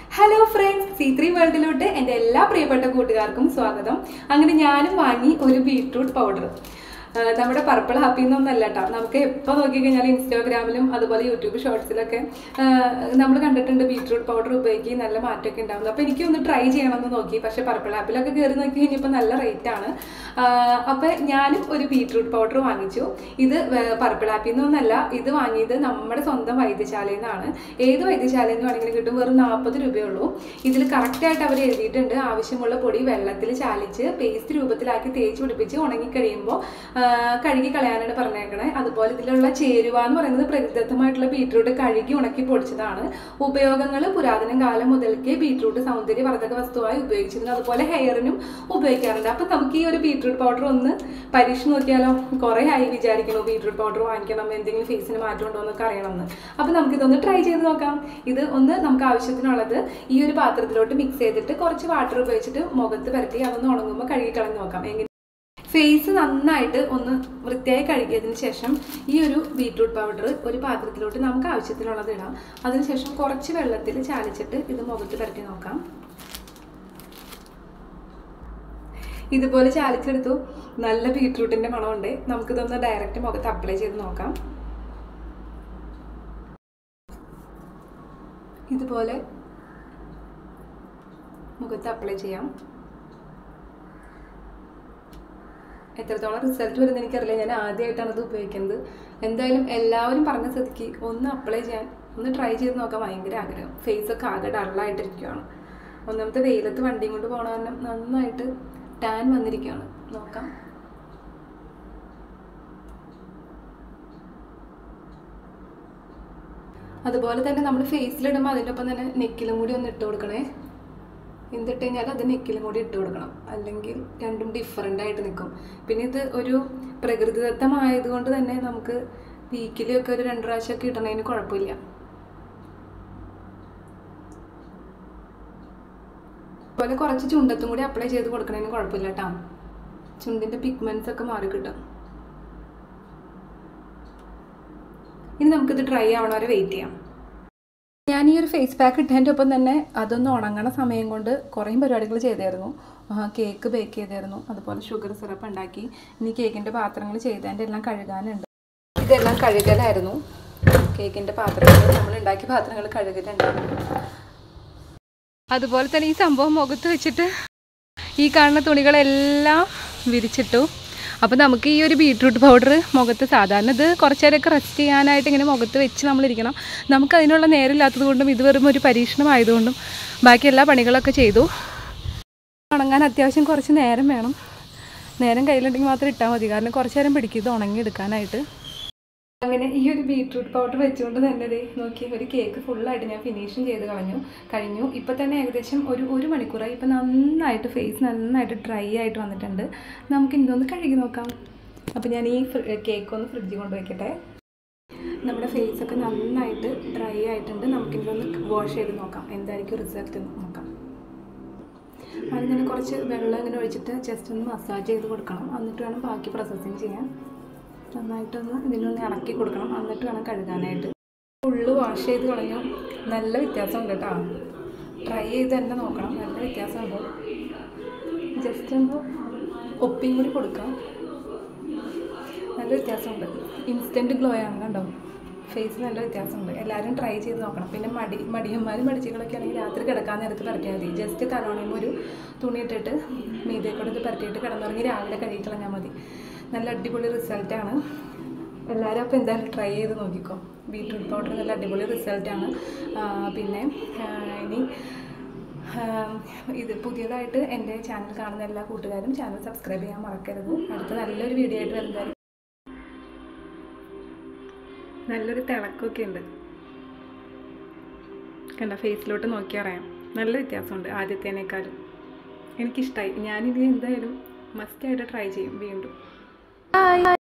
hello friends C three വേൾഡിലോട്ട് എൻ്റെ എല്ലാ പ്രിയപ്പെട്ട കൂട്ടുകാർക്കും സ്വാഗതം അങ്ങനെ ഞാനും വാങ്ങി ഒരു ബീട്രൂട്ട് പൗഡർ നമ്മുടെ പർപ്പിൾ ഹാപ്പി എന്നൊന്നല്ല കേട്ടോ നമുക്ക് എപ്പോൾ നോക്കിക്കഴിഞ്ഞാൽ ഇൻസ്റ്റാഗ്രാമിലും അതുപോലെ യൂട്യൂബ് ഷോർട്സിലൊക്കെ നമ്മൾ കണ്ടിട്ടുണ്ട് ബീട്രൂട്ട് പൗഡർ ഉപയോഗിക്കുക നല്ല മാറ്റമൊക്കെ ഉണ്ടാകുന്നത് അപ്പോൾ എനിക്കൊന്ന് ട്രൈ ചെയ്യണമെന്ന് നോക്കി പക്ഷേ പർപ്പിൾ ഹാപ്പിലൊക്കെ കയറി നോക്കി കഴിഞ്ഞപ്പോൾ നല്ല റേറ്റ് ആണ് അപ്പോൾ ഞാനും ഒരു ബീട്രൂട്ട് പൗഡർ വാങ്ങിച്ചു ഇത് പർപ്പിൾ ഹാപ്പിൽ നിന്നൊന്നല്ല ഇത് വാങ്ങിയത് നമ്മുടെ സ്വന്തം വൈദ്യശാലയിൽ നിന്നാണ് ഏത് വൈദ്യശാലയിൽ നിന്ന് വേണമെങ്കിലും കിട്ടും വെറും നാൽപ്പത് രൂപയുള്ളൂ ഇതിൽ കറക്റ്റായിട്ട് അവർ എഴുതിയിട്ടുണ്ട് ആവശ്യമുള്ള പൊടി വെള്ളത്തിൽ ചാലിച്ച് പേസ്റ്റ് രൂപത്തിലാക്കി തേച്ച് പിടിപ്പിച്ച് ഉണങ്ങിക്കഴിയുമ്പോൾ കഴുകി കളയാനാണ് പറഞ്ഞേക്കണേ അതുപോലെ ഇതിലുള്ള ചേരുവ എന്ന് പറയുന്നത് പ്രകൃതിദത്തമായിട്ടുള്ള ബീട്രൂട്ട് കഴുകി ഉണക്കി പൊടിച്ചതാണ് ഉപയോഗങ്ങൾ പുരാതന കാലം മുതൽക്കേ ബീട്രൂട്ട് സൗന്ദര്യവർദ്ധക വസ്തുവായി ഉപയോഗിച്ചിരുന്നു അതുപോലെ ഹെയറിനും ഉപയോഗിക്കാറുണ്ട് അപ്പം നമുക്ക് ഈ ഒരു ബീട്രൂട്ട് പൗഡർ ഒന്ന് പരീക്ഷ നോക്കിയാലോ കുറേ ആയി വിചാരിക്കണു ബീട്രൂട്ട് പൗഡർ വാങ്ങിക്കണം എന്തെങ്കിലും ഫേസിന് മാറ്റം ഉണ്ടോ എന്നൊക്കെ അറിയണം എന്ന് അപ്പം നമുക്കിതൊന്ന് ട്രൈ ചെയ്ത് നോക്കാം ഇത് ഒന്ന് നമുക്ക് ആവശ്യത്തിനുള്ളത് ഈ ഒരു പാത്രത്തിലോട്ട് മിക്സ് ചെയ്തിട്ട് കുറച്ച് വാട്ടർ ഉപയോഗിച്ചിട്ട് മുഖത്ത് പരത്തി അതൊന്ന് ഉണങ്ങുമ്പോൾ കഴുകി കളഞ്ഞ് നോക്കാം എങ്ങനെ ഫേസ് നന്നായിട്ട് ഒന്ന് വൃത്തിയായി കഴുകിയതിന് ശേഷം ഈ ഒരു ബീട്രൂട്ട് പൗഡർ ഒരു പാത്രത്തിലോട്ട് നമുക്ക് ആവശ്യത്തിനുള്ളത് ഇടാം അതിനുശേഷം കുറച്ച് വെള്ളത്തിൽ ചാലിച്ചിട്ട് ഇത് മുഖത്ത് പരത്തി നോക്കാം ഇതുപോലെ ചാലിച്ചെടുത്തു നല്ല ബീട്രൂട്ടിന്റെ മണമുണ്ട് നമുക്കിതൊന്ന് ഡയറക്റ്റ് മുഖത്ത് അപ്ലൈ ചെയ്ത് നോക്കാം ഇതുപോലെ മുഖത്ത് അപ്ലൈ ചെയ്യാം എത്രത്തോളം റിസൾട്ട് വരുന്നത് എനിക്കറിയില്ല ഞാൻ ആദ്യമായിട്ടാണ് ഇത് ഉപയോഗിക്കുന്നത് എന്തായാലും എല്ലാവരും പറഞ്ഞ സ്ഥിതിക്ക് ഒന്ന് അപ്ലൈ ചെയ്യാൻ ഒന്ന് ട്രൈ ചെയ്ത് നോക്കാൻ ഭയങ്കര ആഗ്രഹം ഫേസൊക്കെ ആകെ ഡള്ളായിട്ടിരിക്കുകയാണ് ഒന്നാമത്തെ വെയിലത്ത് വണ്ടിയും കൊണ്ട് പോകണ കാരണം നന്നായിട്ട് ടാൻ വന്നിരിക്കുകയാണ് നോക്കാം അതുപോലെ തന്നെ നമ്മൾ ഫേസിലിടുമ്പോൾ അതിൻ്റെ ഒപ്പം തന്നെ നെക്കിലും കൂടി ഒന്ന് ഇട്ട് കൊടുക്കണേ എന്നിട്ട് കഴിഞ്ഞാൽ അത് നെക്കിലും കൂടി ഇട്ട് കൊടുക്കണം അല്ലെങ്കിൽ രണ്ടും ഡിഫറെൻ്റ് ആയിട്ട് നിൽക്കും പിന്നെ ഇത് ഒരു പ്രകൃതിദത്തമായതുകൊണ്ട് തന്നെ നമുക്ക് വീക്കിലൊക്കെ ഒരു രണ്ട് പ്രാവശ്യമൊക്കെ ഇടണതിന് കുഴപ്പമില്ല അതുപോലെ കുറച്ച് ചുണ്ടത്തും കൂടി അപ്ലൈ ചെയ്ത് കൊടുക്കണതിന് കുഴപ്പമില്ല കേട്ടോ ചുണ്ടിൻ്റെ പിഗ്മെൻറ്റ്സ് ഒക്കെ മാറി കിട്ടും ഇനി നമുക്കിത് ഡ്രൈ ആവണ വരെ വെയിറ്റ് ചെയ്യാം ഞാൻ ഈ ഒരു ഫേസ് പാക്ക് ഇട്ടതിൻ്റെ ഒപ്പം തന്നെ അതൊന്ന് ഉണങ്ങണ സമയം കൊണ്ട് കുറേ പരിപാടികൾ ചെയ്തായിരുന്നു കേക്ക് ബേക്ക് ചെയ്തായിരുന്നു അതുപോലെ ഷുഗർ സിറപ്പ് ഉണ്ടാക്കി ഇനി കേക്കിൻ്റെ പാത്രങ്ങൾ ചെയ്തതിൻ്റെ എല്ലാം കഴുകാനുണ്ട് ഇതെല്ലാം കഴുകലായിരുന്നു കേക്കിൻ്റെ പാത്രങ്ങൾ നമ്മൾ ഉണ്ടാക്കിയ പാത്രങ്ങൾ കഴുകലുണ്ടായിരുന്നു അതുപോലെ തന്നെ ഈ സംഭവം മുഖത്ത് വെച്ചിട്ട് ഈ കാണുന്ന തുണികളെല്ലാം വിരിച്ചിട്ടു അപ്പോൾ നമുക്ക് ഈ ഒരു ബീട്രൂട്ട് പൗഡർ മുഖത്ത് സാധാരണ ഇത് കുറച്ച് നേരമൊക്കെ റെസ്റ്റ് ചെയ്യാനായിട്ട് ഇങ്ങനെ മുഖത്ത് വെച്ച് നമ്മളിരിക്കണം നമുക്ക് അതിനുള്ള നേരമില്ലാത്തത് കൊണ്ടും ഇത് വെറും ഒരു പരീക്ഷണമായതുകൊണ്ടും ബാക്കി എല്ലാ പണികളൊക്കെ ചെയ്തു ഉണങ്ങാൻ അത്യാവശ്യം കുറച്ച് നേരം വേണം നേരം കയ്യിലുണ്ടെങ്കിൽ മാത്രം ഇട്ടാൽ മതി കാരണം കുറച്ച് നേരം പിടിക്കും ഇത് ഉണങ്ങിയെടുക്കാനായിട്ട് അങ്ങനെ ഈ ഒരു ബീട്രൂട്ട് പൗഡർ വെച്ചുകൊണ്ട് തന്നെ ദേ നോക്കി ഒരു കേക്ക് ഫുള്ളായിട്ട് ഞാൻ ഫിനിഷും ചെയ്ത് കളഞ്ഞു കഴിഞ്ഞു ഇപ്പം തന്നെ ഏകദേശം ഒരു ഒരു മണിക്കൂറായി ഇപ്പം നന്നായിട്ട് ഫേസ് നന്നായിട്ട് ഡ്രൈ ആയിട്ട് വന്നിട്ടുണ്ട് നമുക്ക് ഇതൊന്ന് കഴുകി നോക്കാം അപ്പോൾ ഞാൻ ഈ കേക്ക് ഒന്ന് ഫ്രിഡ്ജിൽ കൊണ്ട് വയ്ക്കട്ടെ നമ്മുടെ ഫേസൊക്കെ നന്നായിട്ട് ഡ്രൈ ആയിട്ടുണ്ട് നമുക്കിതൊന്ന് വാഷ് ചെയ്ത് നോക്കാം എന്തായിരിക്കും റിസൾട്ട് എന്ന് നോക്കാം അതിങ്ങനെ കുറച്ച് വെള്ളം ഇങ്ങനെ ഒഴിച്ചിട്ട് ജസ്റ്റ് ഒന്ന് മസാജ് ചെയ്ത് കൊടുക്കണം എന്നിട്ട് വേണം ബാക്കി പ്രോസസ്സിങ് ചെയ്യാൻ നന്നായിട്ടൊന്ന് ഇതിനൊന്ന് ഇളക്കി കൊടുക്കണം എന്നിട്ട് വേണം കഴുകാനായിട്ട് ഫുള്ള് വാഷ് ചെയ്ത് കളഞ്ഞു നല്ല വ്യത്യാസമുണ്ട് കേട്ടോ ട്രൈ ചെയ്ത് തന്നെ നോക്കണം നല്ല വ്യത്യാസമുണ്ട് ജസ്റ്റ് ഒന്ന് ഒപ്പിയും കൂടി കൊടുക്കാം നല്ല വ്യത്യാസമുണ്ട് ഇൻസ്റ്റൻറ്റ് ഗ്ലോ ആണ് കണ്ടോ ഫേസ് നല്ല വ്യത്യാസമുണ്ട് എല്ലാവരും ട്രൈ ചെയ്ത് നോക്കണം പിന്നെ മടി മടിയന്മാരും മടിച്ചികളൊക്കെ ആണെങ്കിൽ രാത്രി കിടക്കാൻ നേരത്ത് പരത്തിയാൽ മതി ജസ്റ്റ് തലോണയും ഒരു തുണി ഇട്ടിട്ട് മീതേ കൂടെ ഇത് പരത്തിയിട്ട് കിടന്നുറങ്ങി രാവിലെ കഴുകി കളഞ്ഞാൽ മതി നല്ല അടിപൊളി റിസൾട്ടാണ് എല്ലാവരും അപ്പോൾ എന്തായാലും ട്രൈ ചെയ്ത് നോക്കിക്കോ ബീട്രൂട്ട് പൗഡർ നല്ല അടിപൊളി റിസൾട്ടാണ് പിന്നെ ഇനി ഇത് പുതിയതായിട്ട് എൻ്റെ ചാനൽ കാണുന്ന എല്ലാ കൂട്ടുകാരും ചാനൽ സബ്സ്ക്രൈബ് ചെയ്യാൻ മറക്കരുത് അടുത്ത നല്ലൊരു വീഡിയോ ആയിട്ട് വരുന്നതായിരിക്കും നല്ലൊരു തിളക്കമൊക്കെ ഉണ്ട് കണ്ട ഫേസിലോട്ട് നോക്കി അറിയാം നല്ല വ്യത്യാസമുണ്ട് ആദ്യത്തേനേക്കാളും എനിക്കിഷ്ടമായി ഞാനിത് എന്തായാലും മസ്റ്റായിട്ട് ട്രൈ ചെയ്യും വീണ്ടും